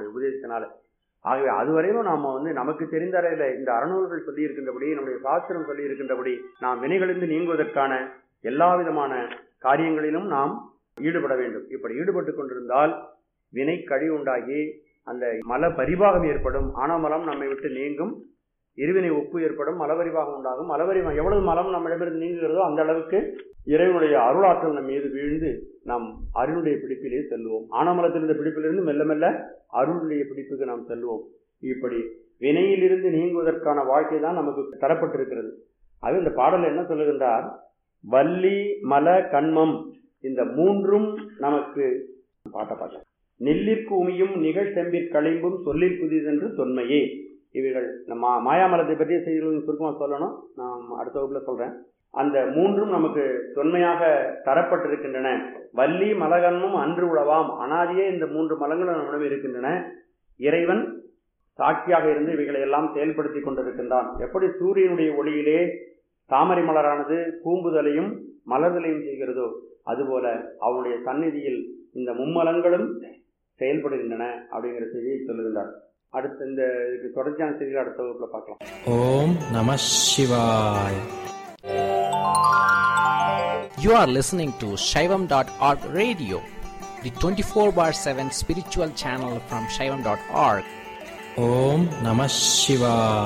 நம்முடைய உபதேசத்தினால ஆகவே அதுவரையிலும் நாம வந்து நமக்கு தெரிந்த அளவில் இந்த அறநூல்கள் சொல்லி இருக்கின்றபடி நம்முடைய சாஸ்திரம் சொல்லி இருக்கின்றபடி நாம் வினைகளிலிருந்து நீங்குவதற்கான எல்லா விதமான காரியங்களிலும் நாம் ஈடுபட வேண்டும் இப்படி ஈடுபட்டு கொண்டிருந்தால் வினை கழி உண்டாகி அந்த மல பரிபாகம் ஏற்படும் ஆனமலம் நம்மை விட்டு நீங்கும் இருவினை ஒப்பு ஏற்படும் மலபரிபாகம் உண்டாகும் மலபரிபாகம் எவ்வளவு மலம் நம்மிடமிருந்து நீங்குகிறதோ அந்த அளவுக்கு இறைவனுடைய அருளாற்றல் நம் மீது வீழ்ந்து நாம் அருளுடைய பிடிப்பிலே செல்லுவோம் ஆனமலத்திலிருந்த பிடிப்பிலிருந்து மெல்ல மெல்ல அருளுடைய பிடிப்புக்கு நாம் செல்வோம் இப்படி வினையிலிருந்து நீங்குவதற்கான வாழ்க்கை தான் நமக்கு தரப்பட்டிருக்கிறது அது இந்த பாடல் என்ன சொல்லுகின்றார் வள்ளி மல கண்மம் இந்த மூன்றும் நமக்கு பாட்ட பாட்ட நெல்லிற்கு உமியும் நிகழ் செம்பிற் களிம்பும் சொல்லிற் புதிதென்று தொன்மையே இவைகள் நம்ம மாயாமலத்தை பற்றிய செய்திகள் சுருக்கமாக சொல்லணும் நான் அடுத்த வகுப்புல சொல்றேன் அந்த மூன்றும் நமக்கு தொன்மையாக தரப்பட்டிருக்கின்றன வள்ளி மலகன்மும் அன்று உழவாம் அனாதியே இந்த மூன்று மலங்களும் நம்மிடம் இருக்கின்றன இறைவன் சாட்சியாக இருந்து இவைகளை எல்லாம் செயல்படுத்தி கொண்டிருக்கின்றான் எப்படி சூரியனுடைய ஒளியிலே தாமரை மலரானது பூம்புதலையும் மலர்தலையும் செய்கிறதோ அதுபோல அவனுடைய சந்நிதியில் இந்த மும்மலங்களும் செயல்படுகின்றன அப்படிங்கிற செய்தியை சொல்லுகின்றார் அடுத்த இந்த இதுக்கு தொடர்ச்சியான செய்திகள் அடுத்த வகுப்புல பார்க்கலாம் ஓம் நம சிவாய் You are listening to Shaivam.org radio, the 24 bar 7 spiritual channel from Shaivam.org. ஓம் நம சிவாய்